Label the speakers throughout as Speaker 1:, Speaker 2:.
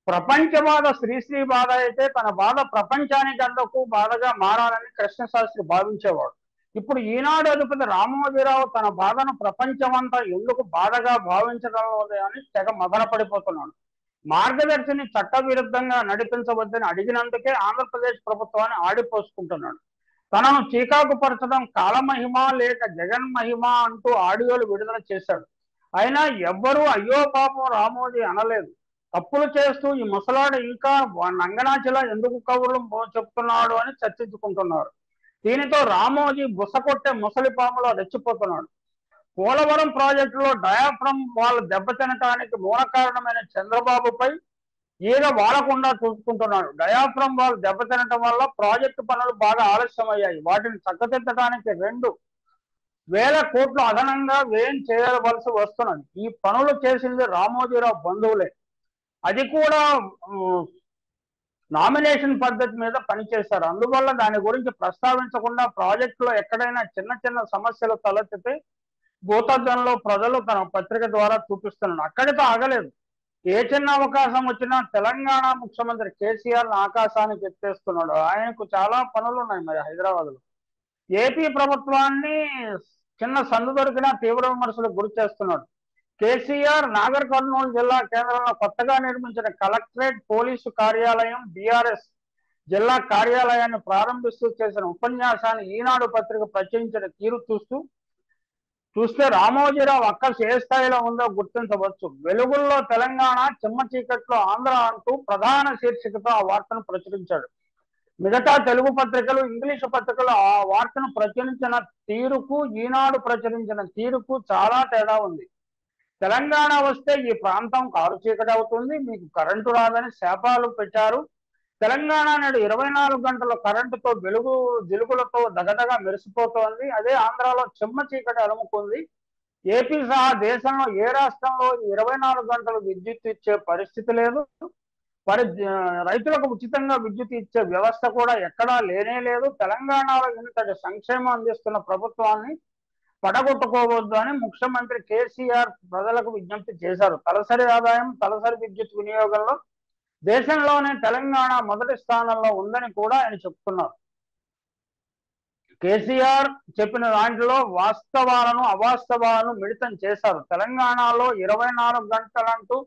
Speaker 1: ప్రపంచవాద శ్రీశ్రీ బాధ అయితే తన బాధ ప్రపంచానికి అందకు బాధగా మారాలని కృష్ణశాస్త్రి భావించేవాడు ఇప్పుడు ఈనాడు అధిపతి రామోజీరావు తన బాధను ప్రపంచమంతా ఎందుకు బాధగా భావించడం అని తెగ మదన పడిపోతున్నాడు మార్గదర్శిని చట్టవిరుద్ధంగా నడిపించవద్దని అడిగినందుకే ఆంధ్రప్రదేశ్ ప్రభుత్వాన్ని ఆడిపోసుకుంటున్నాడు తనను చీకాకు పరచడం కాలమహిమ లేక జగన్ మహిమ అంటూ ఆడియోలు విడుదల చేశాడు అయినా ఎవ్వరూ అయ్యో పాపం రామోజీ అనలేదు తప్పులు చేస్తూ ఈ ముసలాడు ఇంకా నంగనాచిలా ఎందుకు కబుర్లు మో- చెప్తున్నాడు అని చర్చించుకుంటున్నారు దీనితో రామోజీ బుసకొట్టే ముసలి పాములో రెచ్చిపోతున్నాడు పోలవరం ప్రాజెక్టులో డయాఫ్రమ్ వాళ్ళు దెబ్బతినటానికి మూల కారణమైన చంద్రబాబుపై ఈగ వాడకుండా చూసుకుంటున్నాడు డయాఫ్రమ్ వాళ్ళు దెబ్బతినటం వల్ల ప్రాజెక్టు పనులు బాగా ఆలస్యమయ్యాయి వాటిని చక్కదిద్దడానికి రెండు వేల కోట్లు అదనంగా వ్యయం చేయవలసి వస్తున్నది ఈ పనులు చేసింది రామోజీరావు బంధువులే అది కూడా ఉమ్, నామినేషన్ పద్ధతి మీద పనిచేశారు అందువల్ల దాని గురించి ప్రస్తావించకుండా ప్రాజెక్టులో ఎక్కడైనా చిన్న చిన్న సమస్యలు తలెత్తితే భూతద్దంలో ప్రజలు తన పత్రిక ద్వారా చూపిస్తున్నారు అక్కడితో ఆగలేదు ఏ చిన్న అవకాశం వచ్చినా తెలంగాణ ముఖ్యమంత్రి కేసీఆర్ ఆకాశానికి ఎత్తేస్తున్నాడు ఆయనకు చాలా పనులు ఉన్నాయి మరి హైదరాబాద్ లో ఏపీ ప్రభుత్వాన్ని చిన్న సందు దొరికినా తీవ్ర విమర్శలకు గురి చేస్తున్నాడు కేసీఆర్ నాగర్ కర్నూలు జిల్లా కేంద్రంలో కొత్తగా నిర్మించిన కలెక్టరేట్ పోలీసు కార్యాలయం బీఆర్ఎస్ జిల్లా కార్యాలయాన్ని ప్రారంభిస్తూ చేసిన ఉపన్యాసాన్ని ఈనాడు పత్రిక ప్రచురించిన తీరు చూస్తూ చూస్తే రామోజీరావు అక్కస్ ఏ స్థాయిలో ఉందో గుర్తించవచ్చు వెలుగుల్లో తెలంగాణ చిమ్మ చీకట్లో ఆంధ్ర అంటూ ప్రధాన శీర్షికతో ఆ వార్తను ప్రచురించాడు మిగతా తెలుగు పత్రికలు ఇంగ్లీషు పత్రికలు ఆ వార్తను ప్రచురించిన తీరుకు ఈనాడు ప్రచురించిన తీరుకు చాలా తేడా ఉంది తెలంగాణ వస్తే ఈ ప్రాంతం కారు చీకటి అవుతుంది మీకు కరెంటు రాదని శాపాలు పెట్టారు తెలంగాణ నేడు ఇరవై నాలుగు గంటల కరెంటుతో వెలుగు జిలుగులతో దగదగ మెరిసిపోతోంది అదే ఆంధ్రాలో చెమ్మ చీకటి అలుముకుంది ఏపీ సహా దేశంలో ఏ రాష్ట్రంలో ఇరవై నాలుగు గంటలు విద్యుత్ ఇచ్చే పరిస్థితి లేదు మరి ఆ, రైతులకు ఉచితంగా విద్యుత్ ఇచ్చే వ్యవస్థ కూడా ఎక్కడా లేనే లేదు తెలంగాణలో ఇంతటి సంక్షేమం అందిస్తున్న ప్రభుత్వాన్ని పడగొట్టుకోవద్దు అని ముఖ్యమంత్రి కేసీఆర్ ప్రజలకు విజ్ఞప్తి చేశారు తలసరి ఆదాయం తలసరి విద్యుత్ వినియోగంలో దేశంలోనే తెలంగాణ మొదటి స్థానంలో ఉందని కూడా ఆయన చెప్తున్నారు కేసీఆర్ చెప్పిన దాంట్లో వాస్తవాలను అవాస్తవాలను మిళితం చేశారు తెలంగాణలో ఇరవై నాలుగు గంటలంటూ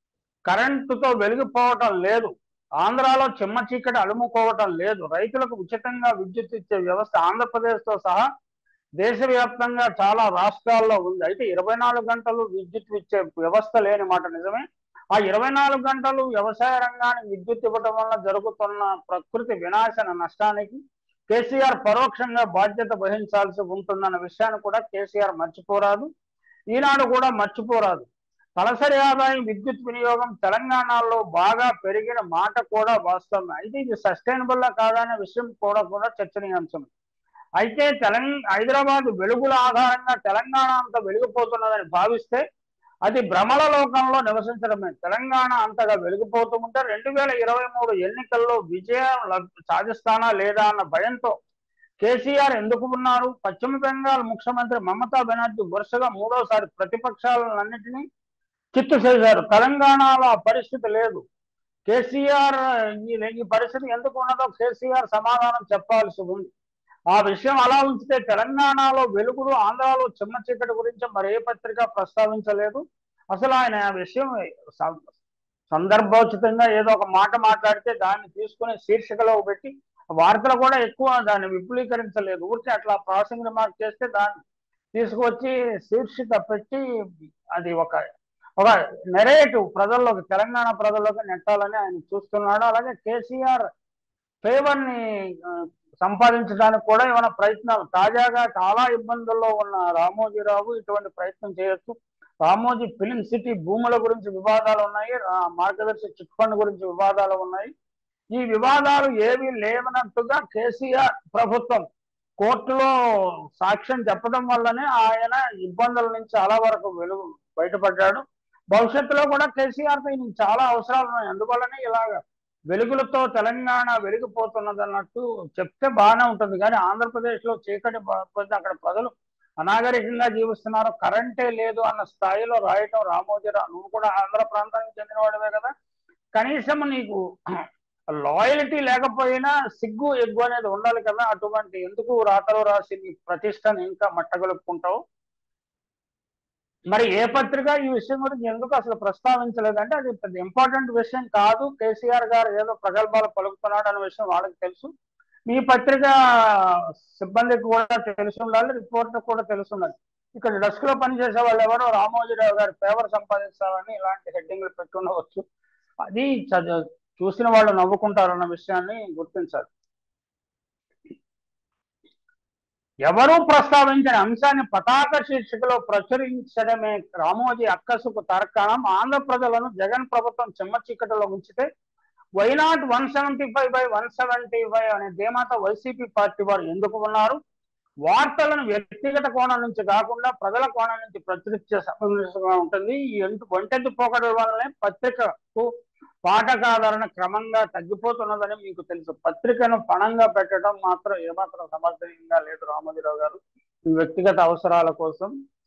Speaker 1: కరెంటుతో వెలిగిపోవటం లేదు ఆంధ్రాలో చిమ్మ చీకటి అలుముకోవటం లేదు రైతులకు ఉచితంగా విద్యుత్ ఇచ్చే వ్యవస్థ ఆంధ్రప్రదేశ్తో సహా దేశవ్యాప్తంగా చాలా రాష్ట్రాల్లో ఉంది అయితే ఇరవై నాలుగు గంటలు విద్యుత్ ఇచ్చే వ్యవస్థ లేని మాట నిజమే ఆ ఇరవై నాలుగు గంటలు వ్యవసాయ రంగానికి విద్యుత్ ఇవ్వడం వల్ల జరుగుతున్న ప్రకృతి వినాశన నష్టానికి కేసీఆర్ పరోక్షంగా బాధ్యత వహించాల్సి ఉంటుందన్న విషయాన్ని కూడా కేసీఆర్ మర్చిపోరాదు ఈనాడు కూడా మర్చిపోరాదు తలసరి ఆదాయం విద్యుత్ వినియోగం తెలంగాణలో బాగా పెరిగిన మాట కూడా వాస్తవం అయితే ఇది సస్టైనబుల్ కాదనే విషయం కూడా కూడా చర్చనీయాంశం అయితే తెలంగాణ హైదరాబాద్ వెలుగుల ఆధారంగా తెలంగాణ అంతా వెలిగిపోతున్నదని భావిస్తే అది భ్రమల లోకంలో నివసించడమే తెలంగాణ అంతగా వెలిగిపోతూ ఉంటే రెండు వేల ఇరవై మూడు ఎన్నికల్లో విజయం లబ్- సాధిస్తానా లేదా అన్న భయంతో కేసీఆర్ ఎందుకు ఉన్నారు పశ్చిమ బెంగాల్ ముఖ్యమంత్రి మమతా బెనర్జీ వరుసగా మూడోసారి ప్రతిపక్షాలన్నింటినీ చిత్తు చేశారు తెలంగాణలో ఆ పరిస్థితి లేదు కేసీఆర్ ఈ ఈ పరిస్థితి ఎందుకు ఉన్నదో కేసీఆర్ సమాధానం చెప్పాల్సి ఉంది ఆ విషయం అలా ఉంచితే తెలంగాణలో వెలుగులు ఆంధ్రాలో చిమ్మ చీకటి గురించి మరి ఏ పత్రిక ప్రస్తావించలేదు అసలు ఆయన ఆ విషయం సం- సందర్భోచితంగా ఏదో ఒక మాట మాట్లాడితే దాన్ని తీసుకుని శీర్షికలో పెట్టి వార్తలు కూడా ఎక్కువ దాన్ని విపులీకరించలేదు ఊరికే అట్లా ప్రాసింగ్ రిమార్క్ చేస్తే దాన్ని తీసుకువచ్చి శీర్షిక పెట్టి అది ఒక ఒక నెరేటివ్ ప్రజల్లోకి తెలంగాణ ప్రజల్లోకి నెట్టాలని ఆయన చూస్తున్నాడు అలాగే కేసీఆర్ ఫేవర్ ని ఆ, సంపాదించడానికి కూడా ఏమైనా ప్రయత్నాలు తాజాగా చాలా ఇబ్బందుల్లో ఉన్న రామోజీరావు ఇటువంటి ప్రయత్నం చేయొచ్చు రామోజీ ఫిలిం సిటీ భూముల గురించి వివాదాలు ఉన్నాయి రా- మార్గదర్శి చిట్ ఫండ్ గురించి వివాదాలు ఉన్నాయి ఈ వివాదాలు ఏవి లేవనట్టుగా కేసీఆర్ ప్రభుత్వం కోర్టులో సాక్ష్యం చెప్పడం వల్లనే ఆయన ఇబ్బందుల నుంచి చాలా వరకు వెలుగు బయటపడ్డాడు భవిష్యత్తులో కూడా కేసీఆర్ తో ఈయనకి చాలా అవసరాలు ఉన్నాయి అందువల్లనే ఇలాగ వెలుగులతో తెలంగాణ వెలిగిపోతున్నది అన్నట్టు చెప్తే బాగానే ఉంటుంది కానీ ఆంధ్రప్రదేశ్ లో చీకటి పడిపోతే అక్కడ ప్రజలు అనాగరికంగా జీవిస్తున్నారు కరెంటే లేదు అన్న స్థాయిలో రాయటం రామోజీరావు నువ్వు కూడా ఆంధ్ర ప్రాంతానికి చెందినవాడివే కదా కనీసం నీకు లాయల్టీ లేకపోయినా సిగ్గు ఎగ్గు అనేది ఉండాలి కదా అటువంటి ఎందుకు రాతలో రాసి నీ ప్రతిష్టను ఇంకా మట్టగలుపుకుంటావు మరి ఏ పత్రిక ఈ విషయం గురించి ఎందుకు అసలు ప్రస్తావించలేదంటే అది పెద్ద ఇంపార్టెంట్ విషయం కాదు కేసీఆర్ గారు ఏదో ప్రగల్భాలు పలుకుతున్నాడు అనే విషయం వాళ్ళకి తెలుసు మీ పత్రిక సిబ్బందికి కూడా తెలిసి ఉండాలి రిపోర్టర్ కూడా తెలిసి ఉండాలి ఇక్కడ డెస్క్ లో పనిచేసే వాళ్ళు ఎవరో రామోజీరావు గారి ఫేవర్ సంపాదిస్తామని ఇలాంటి హెడ్డింగ్లు పెట్టుండవచ్చు అది చ- చూసిన వాళ్ళు నవ్వుకుంటారన్న విషయాన్ని గుర్తించాలి ఎవరూ ప్రస్తావించిన అంశాన్ని పతాక శీర్షికలో ప్రచురించడమే రామోజీ అక్కసుకు తర్కాణం ఆంధ్ర ప్రజలను జగన్ ప్రభుత్వం చెమ్మ చీకటిలో ఉంచితే why not one seventy five by one seventy five అనే ధీమాత వైసీపీ పార్టీ వారు ఎందుకు ఉన్నారు వార్తలను వ్యక్తిగత కోణం నుంచి కాకుండా ప్రజల కోణం నుంచి ప్రచురించే సమస్యగా ఉంటుంది ఈ ఎంటు ఒంటెద్దు పోకడ వల్లనే పత్రికకు పాఠకాదరణ క్రమంగా తగ్గిపోతున్నదని మీకు తెలుసు పత్రికను పణంగా పెట్టడం మాత్రం ఏమాత్రం సమర్థనీయంగా లేదు రామోజీరావు గారు ఈ వ్యక్తిగత అవసరాల కోసం